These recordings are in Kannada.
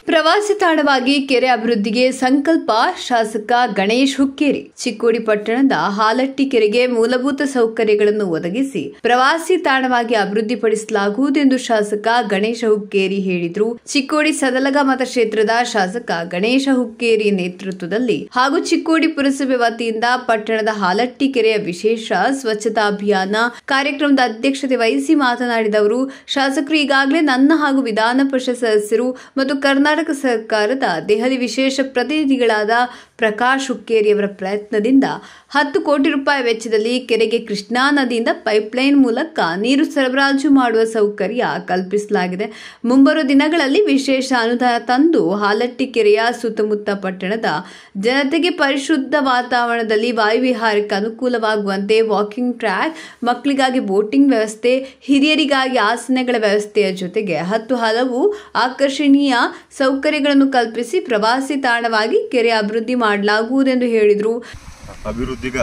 ಪ್ರವಾಸಿ ತಾಣವಾಗಿ ಕೆರೆ ಅಭಿವೃದ್ಧಿಗೆ ಸಂಕಲ್ಪ ಶಾಸಕ ಗಣೇಶ್ ಹುಕ್ಕೇರಿ ಚಿಕ್ಕೋಡಿ ಪಟ್ಟಣದ ಹಾಲಟ್ಟಿ ಕೆರೆಗೆ ಮೂಲಭೂತ ಸೌಕರ್ಯಗಳನ್ನು ಒದಗಿಸಿ ಪ್ರವಾಸಿ ತಾಣವಾಗಿ ಅಭಿವೃದ್ಧಿಪಡಿಸಲಾಗುವುದೆಂದು ಶಾಸಕ ಗಣೇಶ ಹುಕ್ಕೇರಿ ಹೇಳಿದರು ಚಿಕ್ಕೋಡಿ ಸದಲಗ ಮತಕ್ಷೇತ್ರದ ಶಾಸಕ ಗಣೇಶ ಹುಕ್ಕೇರಿ ನೇತೃತ್ವದಲ್ಲಿ ಹಾಗೂ ಚಿಕ್ಕೋಡಿ ಪುರಸಭೆ ವತಿಯಿಂದ ಪಟ್ಟಣದ ಹಾಲಟ್ಟಿ ಕೆರೆಯ ವಿಶೇಷ ಸ್ವಚ್ಛತಾ ಅಭಿಯಾನ ಕಾರ್ಯಕ್ರಮದ ಅಧ್ಯಕ್ಷತೆ ವಹಿಸಿ ಮಾತನಾಡಿದ ಅವರು ಶಾಸಕರು ಈಗಾಗಲೇ ನನ್ನ ಹಾಗೂ ವಿಧಾನ ಪರಿಷತ್ ಸದಸ್ಯರು ಮತ್ತು ಕರ್ನಾಟಕ ಸರ್ಕಾರದ ದೆಹಲಿ ವಿಶೇಷ ಪ್ರತಿನಿಧಿಗಳಾದ ಪ್ರಕಾಶ್ ಹುಕ್ಕೇರಿಯವರ ಪ್ರಯತ್ನದಿಂದ ಹತ್ತು ಕೋಟಿ ರೂಪಾಯಿ ವೆಚ್ಚದಲ್ಲಿ ಕೆರೆಗೆ ಕೃಷ್ಣಾ ನದಿಯಿಂದ ಪೈಪ್ಲೈನ್ ಮೂಲಕ ನೀರು ಸರಬರಾಜು ಮಾಡುವ ಸೌಕರ್ಯ ಕಲ್ಪಿಸಲಾಗಿದೆ ಮುಂಬರುವ ದಿನಗಳಲ್ಲಿ ವಿಶೇಷ ಅನುದಾನ ತಂದು ಹಾಲಟ್ಟಿ ಕೆರೆಯ ಸುತ್ತಮುತ್ತ ಪಟ್ಟಣದ ಜನತೆಗೆ ಪರಿಶುದ್ಧ ವಾತಾವರಣದಲ್ಲಿ ವಾಯುವಿಹಾರಕ್ಕೆ ಅನುಕೂಲವಾಗುವಂತೆ ವಾಕಿಂಗ್ ಟ್ರ್ಯಾಕ್ ಮಕ್ಕಳಿಗಾಗಿ ಬೋಟಿಂಗ್ ವ್ಯವಸ್ಥೆ ಹಿರಿಯರಿಗಾಗಿ ಆಸನಗಳ ವ್ಯವಸ್ಥೆಯ ಜೊತೆಗೆ ಹತ್ತು ಹಲವು ಆಕರ್ಷಣೀಯ ಸೌಕರ್ಯಗಳನ್ನು ಕಲ್ಪಿಸಿ ಪ್ರವಾಸಿ ತಾಣವಾಗಿ ಕೆರೆ ಅಭಿವೃದ್ಧಿ ಮಾಡಲಾಗುವುದೆಂದು ಹೇಳಿದರು ಅಭಿವೃದ್ಧಿಗ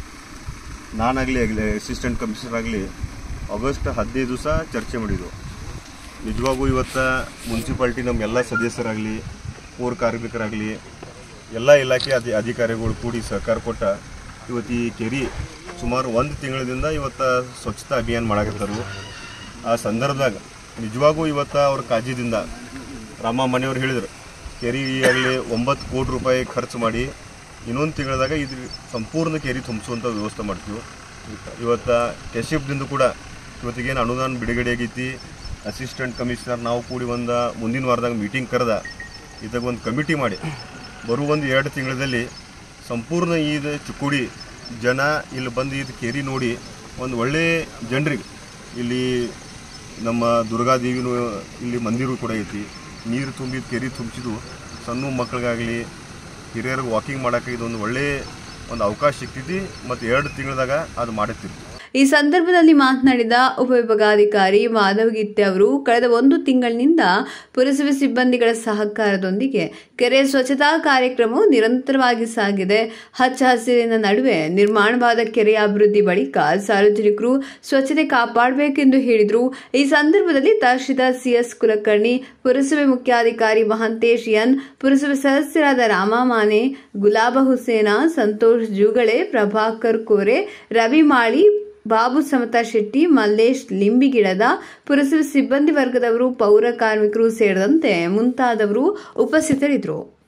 ನಾನಾಗಲಿ ಆಗಲಿ ಅಸಿಸ್ಟೆಂಟ್ ಕಮಿಷನರ್ ಆಗಲಿ ಆಗಸ್ಟ್ ಹದಿನೈದು ದಿವಸ ಚರ್ಚೆ ಮಾಡಿದ್ವು ನಿಜವಾಗೂ ಇವತ್ತು ಮುನ್ಸಿಪಾಲ್ಟಿ ನಮ್ಮ ಎಲ್ಲ ಸದಸ್ಯರಾಗಲಿ ಪೌರ ಕಾರ್ಮಿಕರಾಗಲಿ ಎಲ್ಲ ಇಲಾಖೆ ಅಧಿ ಅಧಿಕಾರಿಗಳು ಕೂಡಿ ಸಹಕಾರ ಕೊಟ್ಟ ಇವತ್ತು ಈ ಕೆರೆ ಸುಮಾರು ಒಂದು ತಿಂಗಳಿಂದ ಇವತ್ತು ಸ್ವಚ್ಛತಾ ಅಭಿಯಾನ ಮಾಡಕತ್ತಾರು ಆ ಸಂದರ್ಭದಾಗ ನಿಜವಾಗೂ ಇವತ್ತು ಅವ್ರ ಕಾಳಜಿದಿಂದ ರಾಮ ಮನೆಯವ್ರು ಹೇಳಿದರು ಕೆರೆ ಆಗಲಿ ಒಂಬತ್ತು ಕೋಟಿ ರೂಪಾಯಿ ಖರ್ಚು ಮಾಡಿ ಇನ್ನೊಂದು ತಿಂಗಳದಾಗ ಇದು ಸಂಪೂರ್ಣ ಕೆರೆ ತುಂಬಿಸುವಂಥ ವ್ಯವಸ್ಥೆ ಮಾಡ್ತೀವಿ ಇವತ್ತು ಕೆಶಿಫ್ದಿಂದ ಕೂಡ ಇವತ್ತಿಗೇನು ಅನುದಾನ ಬಿಡುಗಡೆ ಆಗೈತಿ ಅಸಿಸ್ಟೆಂಟ್ ಕಮಿಷನರ್ ನಾವು ಕೂಡಿ ಒಂದು ಮುಂದಿನ ವಾರದಾಗ ಮೀಟಿಂಗ್ ಕರೆದ ಇದಾಗ ಒಂದು ಕಮಿಟಿ ಮಾಡಿ ಬರುವ ಒಂದು ಎರಡು ತಿಂಗಳಲ್ಲಿ ಸಂಪೂರ್ಣ ಇದು ಚಿಕ್ಕೋಡಿ ಜನ ಇಲ್ಲಿ ಬಂದು ಇದು ಕೆರೆ ನೋಡಿ ಒಂದು ಒಳ್ಳೆ ಜನರಿಗೆ ಇಲ್ಲಿ ನಮ್ಮ ದುರ್ಗಾದೇವಿನೂ ಇಲ್ಲಿ ಮಂದಿರ ಕೂಡ ಐತಿ ನೀರು ತುಂಬಿದ ಕೆರೆ ತುಂಬಿಸಿದ್ದು ಸಣ್ಣ ಮಕ್ಕಳಿಗಾಗಲಿ ಹಿರಿಯರಿಗೆ ವಾಕಿಂಗ್ ಮಾಡೋಕೆ ಇದೊಂದು ಒಳ್ಳೆ ಒಂದು ಅವಕಾಶ ಸಿಗ್ತೈತಿ ಮತ್ತು ಎರಡು ತಿಂಗಳದಾಗ ಅದು ಮಾಡುತ್ತಿರ್ತೀವಿ ಈ ಸಂದರ್ಭದಲ್ಲಿ ಮಾತನಾಡಿದ ಉಪವಿಭಾಗಾಧಿಕಾರಿ ಮಾಧವ್ ಗಿತ್ತೆ ಅವರು ಕಳೆದ ಒಂದು ತಿಂಗಳಿನಿಂದ ಪುರಸಭೆ ಸಿಬ್ಬಂದಿಗಳ ಸಹಕಾರದೊಂದಿಗೆ ಕೆರೆ ಸ್ವಚ್ಛತಾ ಕಾರ್ಯಕ್ರಮವು ನಿರಂತರವಾಗಿ ಸಾಗಿದೆ ಹಚ್ಚ ಹಸಿರಿನ ನಡುವೆ ನಿರ್ಮಾಣವಾದ ಕೆರೆಯ ಅಭಿವೃದ್ಧಿ ಬಳಿಕ ಸಾರ್ವಜನಿಕರು ಸ್ವಚ್ಛತೆ ಕಾಪಾಡಬೇಕೆಂದು ಹೇಳಿದರು ಈ ಸಂದರ್ಭದಲ್ಲಿ ತಹಶೀಲ್ದಾರ್ ಸಿಎಸ್ ಕುಲಕರ್ಣಿ ಪುರಸಭೆ ಮುಖ್ಯಾಧಿಕಾರಿ ಮಹಂತೇಶ್ ಎನ್ ಪುರಸಭೆ ಸದಸ್ಯರಾದ ರಾಮ ಮಾನೆ ಗುಲಾಬ ಹುಸೇನ ಸಂತೋಷ್ ಜುಗಳೆ ಪ್ರಭಾಕರ್ ಕೋರೆ ರವಿ ಮಾಳಿ ಬಾಬು ಸಮತಾ ಶೆಟ್ಟಿ ಮಲ್ಲೇಶ್ ಲಿಂಬಿಗಿಡದ ಪುರಸಭೆ ಸಿಬ್ಬಂದಿ ವರ್ಗದವರು ಪೌರ ಕಾರ್ಮಿಕರು ಸೇರಿದಂತೆ ಮುಂತಾದವರು ಉಪಸ್ಥಿತರಿದ್ದರು